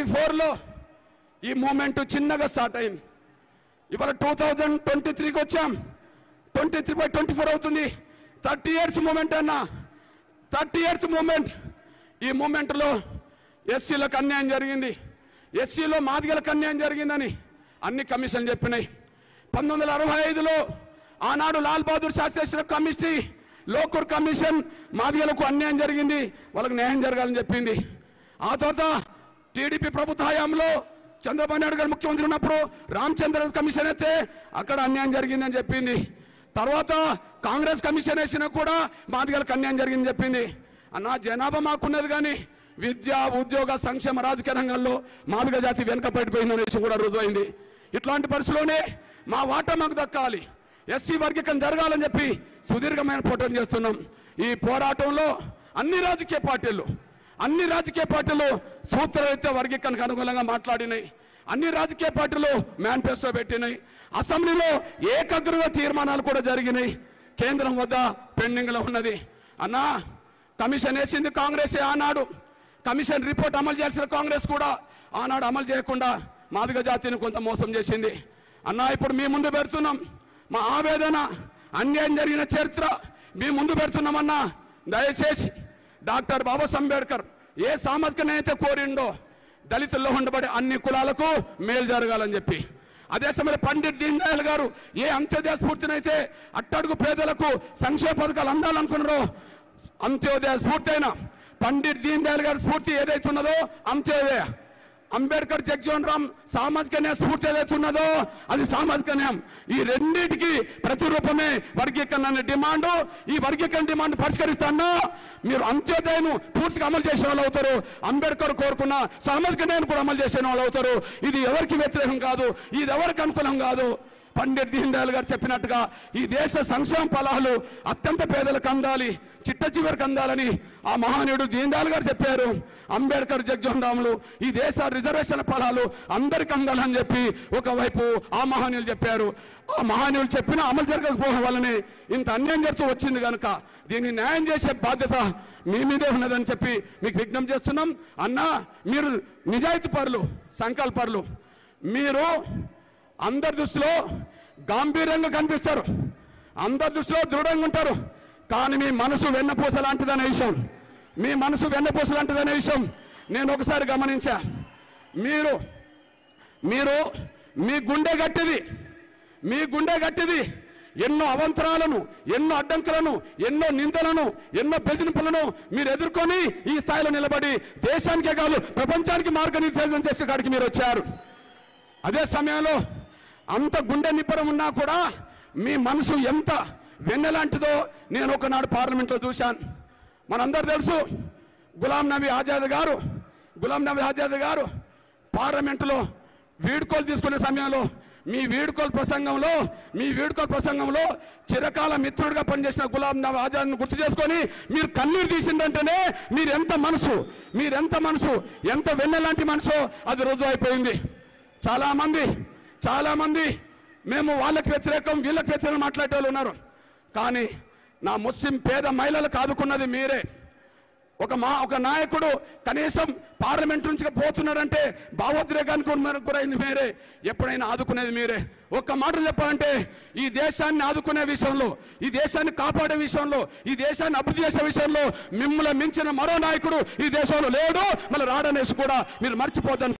twenty ఫోర్లో ఈ moment చిన్నగా స్టార్ట్ అయింది ఇవాళ టూ థౌజండ్ ట్వంటీ త్రీకి వచ్చాం twenty three by twenty four అవుతుంది థర్టీ ఇయర్స్ మూమెంట్ అన్న థర్టీ ఇయర్స్ మూమెంట్ ఈ మూమెంట్లో ఎస్సీలకు అన్యాయం జరిగింది ఎస్సీలో మాదిగలకు అన్యాయం జరిగిందని అన్ని కమిషన్లు చెప్పినాయి పంతొమ్మిది వందల అరవై ఐదులో ఆనాడు లాల్ బహదూర్ శాస్త్రి కమిటీ లోకూర్ కమిషన్ మాదిగలకు అన్యాయం జరిగింది వాళ్ళకి న్యాయం జరగాలని చెప్పింది ఆ తర్వాత టీడీపీ ప్రభుత్వ హయాంలో చంద్రబాబు నాయుడు గారు ముఖ్యమంత్రి ఉన్నప్పుడు రామచంద్ర కమిషన్ అయితే అక్కడ అన్యాయం జరిగిందని చెప్పింది తర్వాత కాంగ్రెస్ కమిషన్ వేసినా కూడా మాదిగలకు అన్యాయం జరిగిందని చెప్పింది అన్న జనాభా మాకున్నది కానీ విద్య ఉద్యోగ సంక్షేమ రాజకీయ రంగంలో మాదిగ జాతి వెనుక పడిపోయిందనే విషయం కూడా రుజువైంది ఇట్లాంటి పరిస్థితిలోనే మా వాటా మాకు దక్కాలి ఎస్సీ వర్గీకరణ జరగాలని చెప్పి సుదీర్ఘమైన పోరాటం చేస్తున్నాం ఈ పోరాటంలో అన్ని రాజకీయ పార్టీలు అన్ని రాజకీయ పార్టీలు సూత్రరీత్యా వర్గీకరణకు అనుకూలంగా మాట్లాడినాయి అన్ని రాజకీయ పార్టీలు మేనిఫెస్టో పెట్టినాయి అసెంబ్లీలో ఏకగ్రీవ తీర్మానాలు కూడా జరిగినాయి కేంద్రం వద్ద పెండింగ్లో ఉన్నది అన్నా కమిషన్ వేసింది కాంగ్రెస్ ఆనాడు కమిషన్ రిపోర్ట్ అమలు చేయాల్సిన కాంగ్రెస్ కూడా ఆనాడు అమలు చేయకుండా మాదిగ జాతిని కొంత మోసం చేసింది అన్నా ఇప్పుడు మీ ముందు పెడుతున్నాం మా ఆవేదన అన్యాయం జరిగిన చరిత్ర మీ ముందు పెడుతున్నామన్నా దయచేసి డాక్టర్ బాబాసాహెబ్ అంబేద్కర్ ఏ సామాజిక న్యాయత కోరిండో దళితుల్లో ఉండబడే అన్ని కులాలకు మేలు జరగాలని చెప్పి అదే సమయంలో పండిట్ దీన్ దయాళ్ గారు ఏ అంత్యోదయ స్ఫూర్తినైతే అట్టడుగు పేదలకు సంక్షేమ పథకాలు అందాలనుకున్నారో అంత్యోదయ స్ఫూర్తి అయిన పండిట్ దీన్ దయాళ్ గారి స్ఫూర్తి ఏదైతే ఉన్నదో అంత్యోదయ అంబేద్కర్ జగ్జీవన్ రామ్ సామాజిక న్యాయ స్ఫూర్తి ఏదైతే ఉన్నదో అది సామాజిక న్యాయం ఈ రెండింటికి ప్రతిరూపమే వర్గీకరణ అనే డిమాండ్ ఈ వర్గీకరణ డిమాండ్ పరిష్కరిస్తాను మీరు అంత్యోదయను పూర్తిగా అమలు చేసిన వాళ్ళు అవుతారు అంబేద్కర్ కోరుకున్న సామాజిక న్యాయం కూడా అమలు చేసిన వాళ్ళు అవుతారు ఇది ఎవరికి వ్యతిరేకం కాదు ఇది ఎవరికి అనుకూలం కాదు పండిట్ దీన్ దయాళ్ గారు చెప్పినట్టుగా ఈ దేశ సంక్షేమ ఫలాలు అత్యంత పేదలకు అందాలి చిట్ట చివరికి అందాలని ఆ మహానీయుడు దీన్ దయాళ్ గారు చెప్పారు అంబేద్కర్ జగ్జోహన్ రాములు ఈ దేశ రిజర్వేషన్ ఫలాలు అందరికి అందాలని చెప్పి ఒకవైపు ఆ మహానీయులు చెప్పారు ఆ మహానీయులు చెప్పినా అమలు జరగకపోవడం వల్లనే ఇంత అన్యాయం జరుగుతూ వచ్చింది కనుక దీన్ని న్యాయం చేసే బాధ్యత మీ మీదే ఉన్నదని చెప్పి మీకు విజ్ఞప్తి చేస్తున్నాం అన్నా మీరు నిజాయితీ పరులు సంకల్పరులు మీరు అందరి దృష్టిలో గాంభీర్యంగా కనిపిస్తారు అందరి దృష్టిలో దృఢంగా ఉంటారు కానీ మీ మనసు వెన్నపూస లాంటిదనే విషయం మీ మనసు వెన్నపూస లాంటిదనే విషయం నేను ఒకసారి గమనించా మీరు మీరు మీ గుండె గట్టిది మీ గుండె గట్టిది ఎన్నో అవంతరాలను ఎన్నో అడ్డంకులను ఎన్నో నిందలను ఎన్నో బెదిరింపులను మీరు ఎదుర్కొని ఈ స్థాయిలో నిలబడి దేశానికే కాదు ప్రపంచానికి మార్గనిర్దేశం చేసే కాడికి మీరు వచ్చారు అదే సమయంలో అంత గుండె నిబ్బరం ఉన్నా కూడా మీ మనసు ఎంత వెన్నెలాంటిదో నేను ఒకనాడు పార్లమెంట్లో చూశాను మనందరూ తెలుసు గులాం నబీ ఆజాద్ గారు గులాం నబీ ఆజాద్ గారు పార్లమెంటులో వీడ్కోలు తీసుకునే సమయంలో మీ వీడ్కోలు ప్రసంగంలో మీ వీడ్కోలు ప్రసంగంలో చిరకాల మిత్రుడిగా పనిచేసిన గులాం నబీ ఆజాద్ని గుర్తు చేసుకొని మీరు కన్నీరు తీసిందంటేనే మీరు ఎంత మనసు మీరెంత మనసు ఎంత వెన్నెలాంటి మనసో అది రుజువు అయిపోయింది చాలా మంది చాలా మంది మేము వాళ్ళకి వ్యతిరేకం వీళ్ళకి వ్యతిరేకం మాట్లాడే వాళ్ళు ఉన్నారు కానీ నా ముస్లిం పేద మహిళలకు ఆదుకున్నది మీరే ఒక మా ఒక నాయకుడు కనీసం పార్లమెంట్ నుంచి పోతున్నాడంటే భావోద్రేకానికి ఉన్న- గురైంది మీరే ఎప్పుడైనా ఆదుకునేది మీరే ఒక్క మాట చెప్పాలంటే ఈ దేశాన్ని ఆదుకునే విషయంలో ఈ దేశాన్ని కాపాడే విషయంలో ఈ దేశాన్ని అభివృద్ధి చేసే విషయంలో మిమ్మల్ని మించిన మరో నాయకుడు ఈ దేశంలో లేడు మళ్ళీ రాడనేసి కూడా మీరు మర్చిపోద్దని